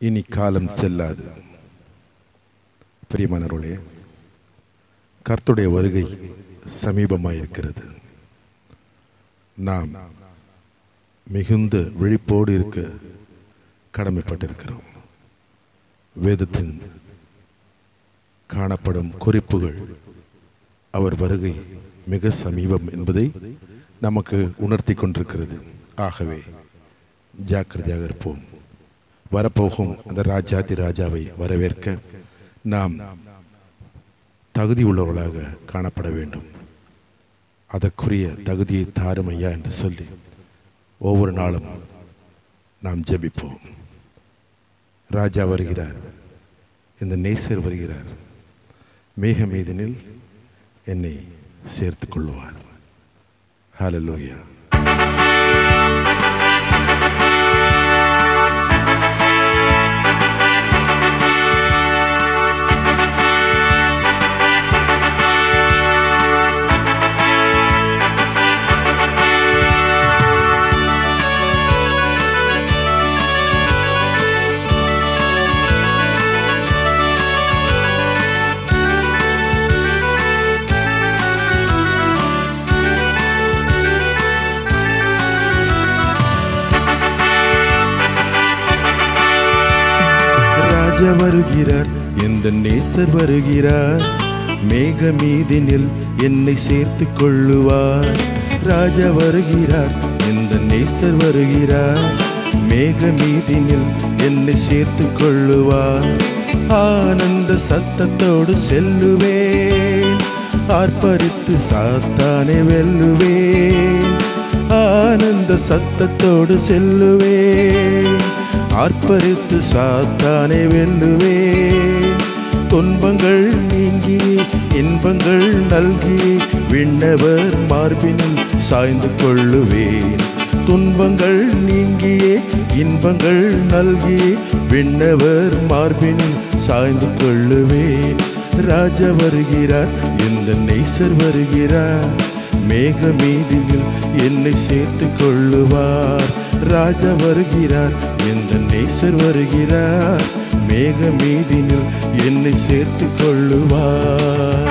இனி காலம் செல்லாது பிரியமானவர்களே கர்த்துடைய வருகை சமீபமாயிருக்கிறது நாம் மிகுந்த விழிப்போடு இருக்க கடமைப்பட்டிருக்கிறோம் வேதத்தின் காணப்படும் குறிப்புகள் அவர் வருகை மிக சமீபம் என்பதை நமக்கு உணர்த்தி கொண்டிருக்கிறது ஆகவே ஜாக்கிரதையாக இருப்போம் வரப்போகும் அந்த ராஜாதி ராஜாவை வரவேற்க நாம் தகுதி உள்ளவர்களாக காணப்பட வேண்டும் அதற்குரிய தகுதியை தாரும் ஐயா என்று சொல்லி ஒவ்வொரு நாளும் நாம் ஜெபிப்போம் ராஜா வருகிறார் இந்த நேசர் வருகிறார் மேகமீதனில் என்னை சேர்த்துக் கொள்வார் ஹalleluya ராஜா வருகிறார் எந்த நேசர் வருகிறார் மேகமீதினில் என்னை சேர்த்துக் கொள்ளுவார் ராஜா வருகிறார் எந்த நேசர் வருகிறார் மேகமீதினில் என்னை சேர்த்துக் கொள்ளுவார் ஆனந்த சத்தத்தோடு செல்லுவேன் ஆர்ப்பரித்து சாத்தானே வெல்லுவேன் ஆனந்த சத்தத்தோடு செல்லுவேன் ஆர்ப்பரித்து சாத்தானே வெல்லுவேன் துன்பங்கள் நீங்கி இன்பங்கள் நல்கி விண்ணவர் மார்பினில் சாய்ந்து கொள்ளுவேன் துன்பங்கள் நீங்கியே இன்பங்கள் நல்கி விண்ணவர் மார்பினில் சாய்ந்து கொள்ளுவேன் ராஜா வருகிறார் இந்த நேசர் வருகிறார் மேகமீதினில் என்னை சேர்த்துக் கொள்ளுவார் ராஜா வருகிறார் இந்த நேசர் வருகிறார் மேகமீதினில் என்னை சேர்த்துக் கொள்ளுவார்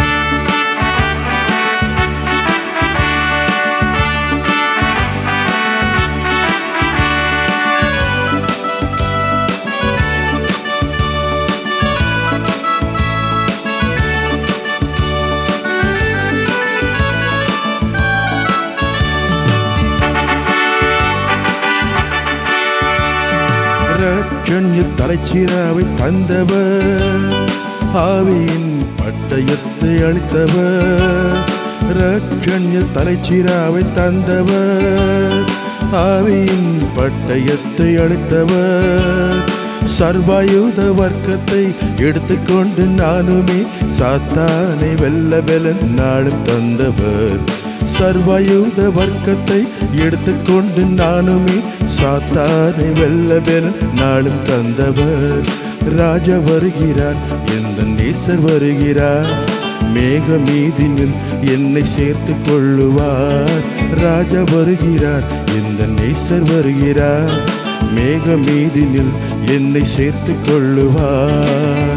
ரட்சண்ய தலைச்சீராவை தந்தவர் ஆவியின் பட்டயத்தை அளித்தவர் ரட்சண்ய தலைச்சீராவை தந்தவர் ஆவியின் பட்டயத்தை அளித்தவர் சர்வாயுத வர்க்கத்தை எடுத்துக்கொண்டு நானுமே சாத்தானை வெல்ல வெலன் நாடும் தந்தவர் சர்வாயுத வர்க்கத்தை எடுத்துக்கொண்டு நானுமே சாத்தானை வெல்ல வெல்ல நாளும் தந்தவர் ராஜா வருகிறார் எந்த நேசர் வருகிறார் மேகமீதினில் என்னை சேர்த்துக் கொள்ளுவார் ராஜா வருகிறார் இந்த நேசர் வருகிறார் மேகமீதினில் என்னை சேர்த்துக் கொள்ளுவார்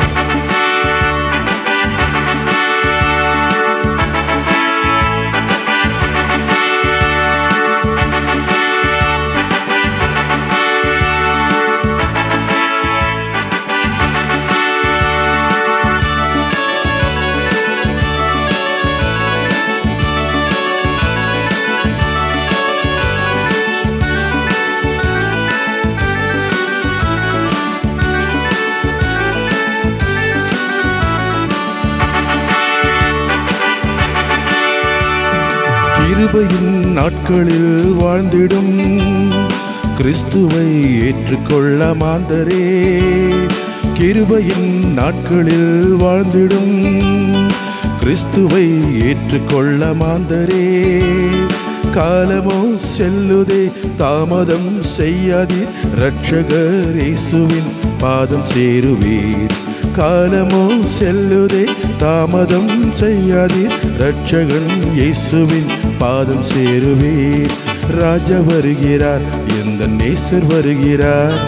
கிருபையின் நாட்களில் வாழ்ந்திடும் கிறிஸ்துவை ஏற்றுக்கொள்ள மாந்தரே கிருபையின் நாட்களில் வாழ்ந்திடும் கிறிஸ்துவை ஏற்றுக்கொள்ள மாந்தரே காலமோ செல்லுதே தாமதம் செய்யாதீர் இரட்சகர் இயேசுவின் பாதம் சேருவீர் காலமோ செல்லுதே தாமதம் செய்யாதீர் ரட்சகன் இயேசுவின் பாதம் சேருவீர் ராஜா வருகிறார் எந்த நேசர் வருகிறார்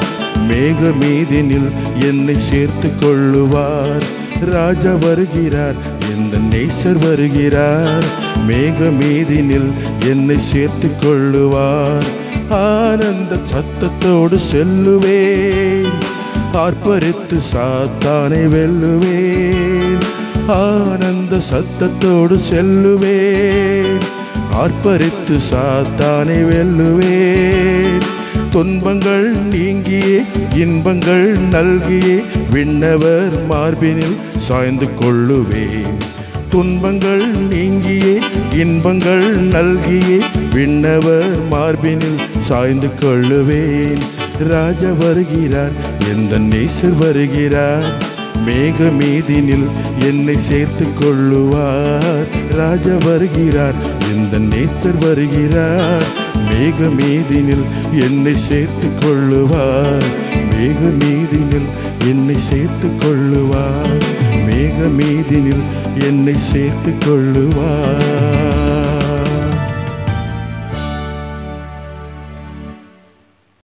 மேக மீதினில் என்னை சேர்த்து கொள்ளுவார் ராஜா வருகிறார் எந்த நேசர் வருகிறார் மேக மீதினில் என்னை சேர்த்து கொள்ளுவார் ஆனந்த சத்தத்தோடு செல்லுவேன் ஆர்ப்பரித்து சாத்தானை வெல்லுவேன் ஆனந்த சத்தத்தோடு செல்லுவேன் ஆர்ப்பரித்து சாத்தானை வெல்லுவேன் துன்பங்கள் நீங்கியே இன்பங்கள் நல்கியே விண்ணவர் மார்பினில் சாய்ந்து கொள்ளுவேன் துன்பங்கள் நீங்கியே இன்பங்கள் நல்கியே விண்ணவர் மார்பினில் சாய்ந்து கொள்ளுவேன் ராஜா வருகிறார் எந்த நேசர் வருகிறார் மேக மீதினில் என்னை சேர்த்து கொள்ளுவார் ராஜா வருகிறார் எந்த நேசர் வருகிறார் மேக மீதினில் என்னை சேர்த்து கொள்ளுவார் மேக மீதினில் என்னை சேர்த்து கொள்ளுவார் மேக மீதினில் என்னை சேர்த்து கொள்ளுவார்